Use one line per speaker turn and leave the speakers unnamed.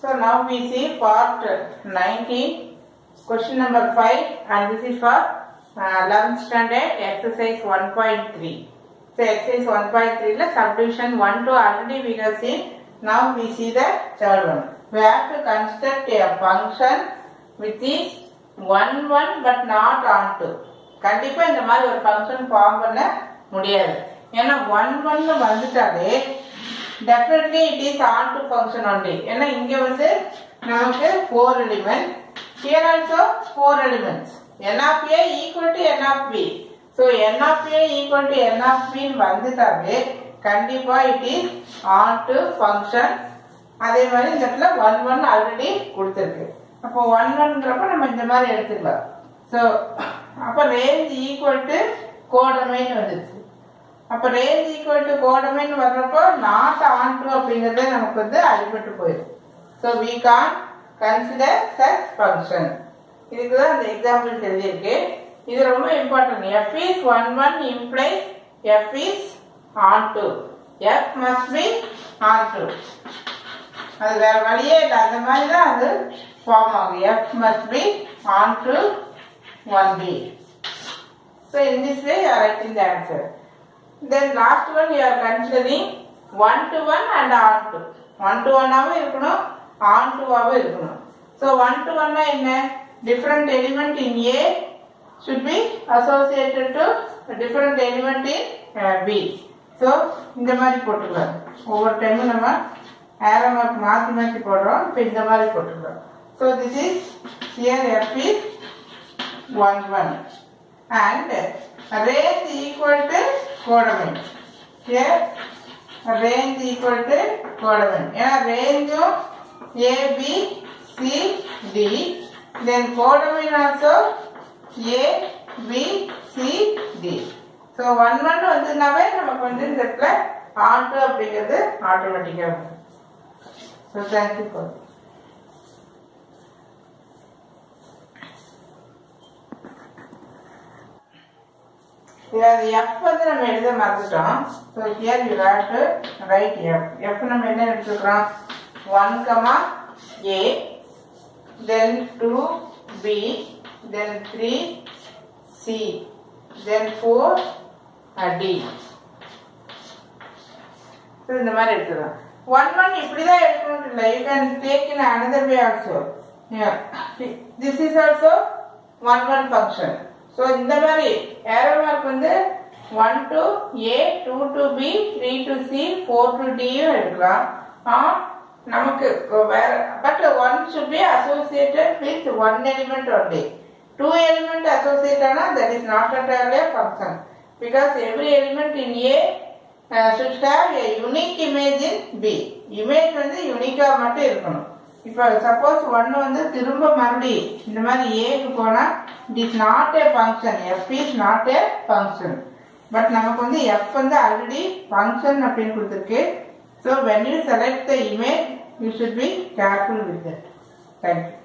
So now we see part 19, question number 5 and this is for uh, 11th standard exercise 1.3. So exercise 1.3 la subdivision 1 to already we have seen. Now we see the third one. We have to construct a function which is 1 1 but not on 2. கண்டிப்பா இந்த மாதிரி ஒரு function form பண்ண முடியாது ஏன்னா one one வந்துட்டாலே definitely it is onto function only ஏன்னா இங்க வந்து நமக்கு four element here also four elements N of A equal to N of B so N of A equal to N of பின்னு வந்துட்டாலே கண்டிப்பா it is onto function அதே மாதிரி இந்த இடத்துல ஒன் ஒன் ஆல்ரெடி கொடுத்துருக்கு அப்போ ஒன் ஒன்ங்கிறப்ப நம்ம இந்த மாதிரி எடுத்துக்கலாம் ஸோ அப்போ ரேஞ்ச் ஈக்குவல் டு கோடமைன்னு வந்துருச்சு அப்போ ரேஞ்ச் ஈக்குவல் டு கோடமைன்னு வர்றப்போ நாட் ஆன் டு அப்படிங்கிறதே நமக்கு வந்து அடிபட்டு போயிடும் so we can consider such function இதுக்கு தான் அந்த எக்ஸாம்பிள் தெரிஞ்சிருக்கு இது ரொம்ப important F is one one implies F is onto F must be onto அது வேற வழியே இல்லை அந்த மாதிரி தான் அது ஃபார்ம் ஆகும் F must be onto one B so in this way you are writing the answer then last one you are considering one to one and onto one to ஒன்னாகவும் இருக்கணும் ஆன் டுவாகவும் இருக்கணும் so one to ஒன்னா என்ன different element in A should be associated to a different element in uh, B. So, இந்த மாதிரி போட்டுக்கலாம் ஒவ்வொரு டைமும் நம்ம arrow mark மாற்றி மாற்றி போடுறோம் இப்போ இந்த மாதிரி போட்டுக்கலாம் so this is here F is 1 1 and range equal to coordinate. Here range equal to coordinate. ஏன்னா ரேஞ்சும் A, B, C, D then coordinate also A, B, C, D. So one one வந்துனாவே நமக்கு வந்து இந்த இடத்துல ஆட்டோ அப்படிங்கிறது ஆட்டோமேட்டிக்காக வரும் ஸோ தேங்க்யூ ஃபார் எஃப் வந்து நம்ம எழுத மறந்துட்டோம் so here you have to write F F நம்ம என்ன எடுத்துக்கிறோம் one comma A then two B then 3 C, then 4 uh, D. So, இந்த மாதிரி எடுத்துக்கலாம் ஒன் ஒன் இப்படிதான் எடுக்கணும் இல்லை you can take in another way also this is also one one function so இந்த மாதிரி ஏரோ மார்க் வந்து one to A two to B three to C four to டியும் எடுக்கலாம் ஆ நமக்கு வேற but one should be associated with one element only two element associated ana that is not entirely a function because every element in A uh, should have a unique image in B image வந்து யூனிக்கா மட்டும் இருக்கணும் இப்போ suppose ஒன்று வந்து திரும்ப மறுபடி இந்த மாதிரி ஏக்கு போனால் it is not a function F is not a function but நமக்கு வந்து எஃப் வந்து ஆல்ரெடி ஃபங்க்ஷன் அப்படின்னு கொடுத்துருக்கு so when you select the image you should be careful with that thank you